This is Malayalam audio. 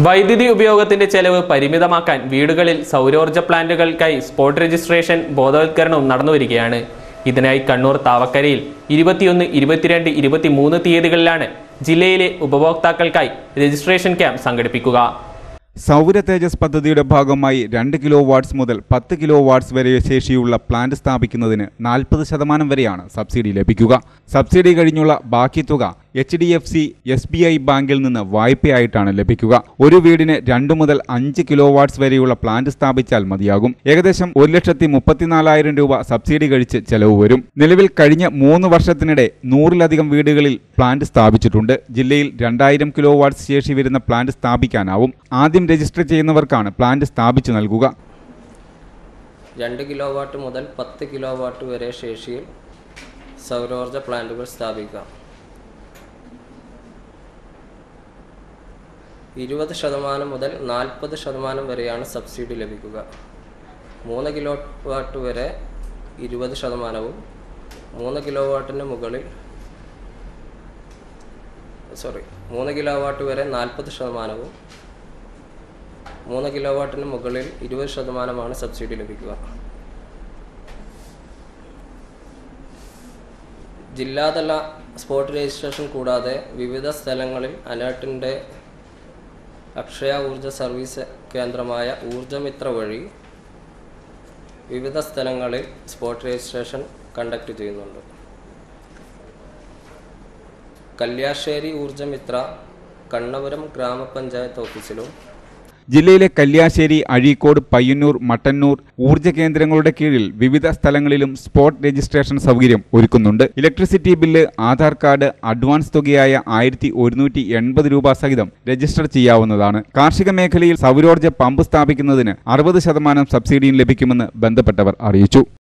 വൈദ്യുതി ഉപയോഗത്തിന്റെ ചെലവ് പരിമിതമാക്കാൻ വീടുകളിൽ സൗരോർജ്ജ പ്ലാന്റുകൾക്കായി സ്പോട്ട് രജിസ്ട്രേഷൻ ബോധവൽക്കരണവും നടന്നുവരികയാണ് ഇതിനായി കണ്ണൂർ താവക്കരയിൽ ഇരുപത്തിയൊന്ന് ഇരുപത്തിരണ്ട് ഇരുപത്തിമൂന്ന് തീയതികളിലാണ് ജില്ലയിലെ ഉപഭോക്താക്കൾക്കായി രജിസ്ട്രേഷൻ ക്യാമ്പ് സംഘടിപ്പിക്കുക സൗര തേജസ് പദ്ധതിയുടെ ഭാഗമായി രണ്ട് കിലോ വാട്ട്സ് മുതൽ പത്ത് കിലോ വാട്ട്സ് വരെ ശേഷിയുള്ള പ്ലാന്റ് സ്ഥാപിക്കുന്നതിന് നാൽപ്പത് ശതമാനം വരെയാണ് സബ്സിഡി ലഭിക്കുക സബ്സിഡി കഴിഞ്ഞുള്ള ബാക്കി തുക H D F C S B I ബാങ്കിൽ നിന്ന് വായ്പയായിട്ടാണ് ലഭിക്കുക ഒരു വീടിന് രണ്ട് മുതൽ അഞ്ച് കിലോ വാട്ട്സ് വരെയുള്ള പ്ലാന്റ് സ്ഥാപിച്ചാൽ മതിയാകും ഏകദേശം ഒരു ലക്ഷത്തി മുപ്പത്തിനാലായിരം രൂപ സബ്സിഡി കഴിച്ച് ചെലവ് വരും നിലവിൽ കഴിഞ്ഞ മൂന്ന് വർഷത്തിനിടെ നൂറിലധികം വീടുകളിൽ പ്ലാന്റ് സ്ഥാപിച്ചിട്ടുണ്ട് ജില്ലയിൽ രണ്ടായിരം കിലോ വാട്ട്സ് ശേഷി വരുന്ന പ്ലാന്റ് സ്ഥാപിക്കാനാവും ആദ്യം രജിസ്റ്റർ ചെയ്യുന്നവർക്കാണ് പ്ലാന്റ് സ്ഥാപിച്ചു നൽകുക രണ്ട് കിലോ വാട്ട് മുതൽ പത്ത് കിലോ വാട്ട് വരെ ശേഷിയിൽ സൗരോർജ്ജ പ്ലാന്റുകൾ സ്ഥാപിക്കാം ഇരുപത് ശതമാനം മുതൽ നാൽപ്പത് ശതമാനം വരെയാണ് സബ്സിഡി ലഭിക്കുക മൂന്ന് കിലോ വാട്ട് വരെ ഇരുപത് ശതമാനവും മൂന്ന് കിലോ വാട്ടിന് മുകളിൽ സോറി മൂന്ന് കിലോ വാട്ട് വരെ നാൽപ്പത് ശതമാനവും മൂന്ന് കിലോ വാട്ടിന് മുകളിൽ ഇരുപത് ശതമാനമാണ് സബ്സിഡി ലഭിക്കുക ജില്ലാതല സ്പോട്ട് രജിസ്ട്രേഷൻ കൂടാതെ വിവിധ സ്ഥലങ്ങളിൽ അലേർട്ടിൻ്റെ അക്ഷയ ഊർജ സർവീസ് കേന്ദ്രമായ ഊർജമിത്ര വഴി വിവിധ സ്ഥലങ്ങളിൽ സ്പോട്ട് രജിസ്ട്രേഷൻ കണ്ടക്ട് ചെയ്യുന്നുണ്ട് കല്യാശ്ശേരി ഊർജമിത്ര കണ്ണപുരം ഗ്രാമപഞ്ചായത്ത് ഓഫീസിലും ജില്ലയിലെ കല്യാശ്ശേരി അഴീക്കോട് പയ്യന്നൂർ മട്ടന്നൂർ ഊർജ്ജ കേന്ദ്രങ്ങളുടെ കീഴിൽ വിവിധ സ്ഥലങ്ങളിലും സ്പോട്ട് രജിസ്ട്രേഷൻ സൗകര്യം ഒരുക്കുന്നുണ്ട് electricity bill Aadhaar card advance തുകയായ ആയിരത്തി ഒരുന്നൂറ്റി എൺപത് രൂപ സഹിതം രജിസ്റ്റർ ചെയ്യാവുന്നതാണ് കാർഷിക മേഖലയിൽ സൗരോർജ്ജ പമ്പ് സ്ഥാപിക്കുന്നതിന് അറുപത് ശതമാനം സബ്സിഡിയും ലഭിക്കുമെന്ന് ബന്ധപ്പെട്ടവർ അറിയിച്ചു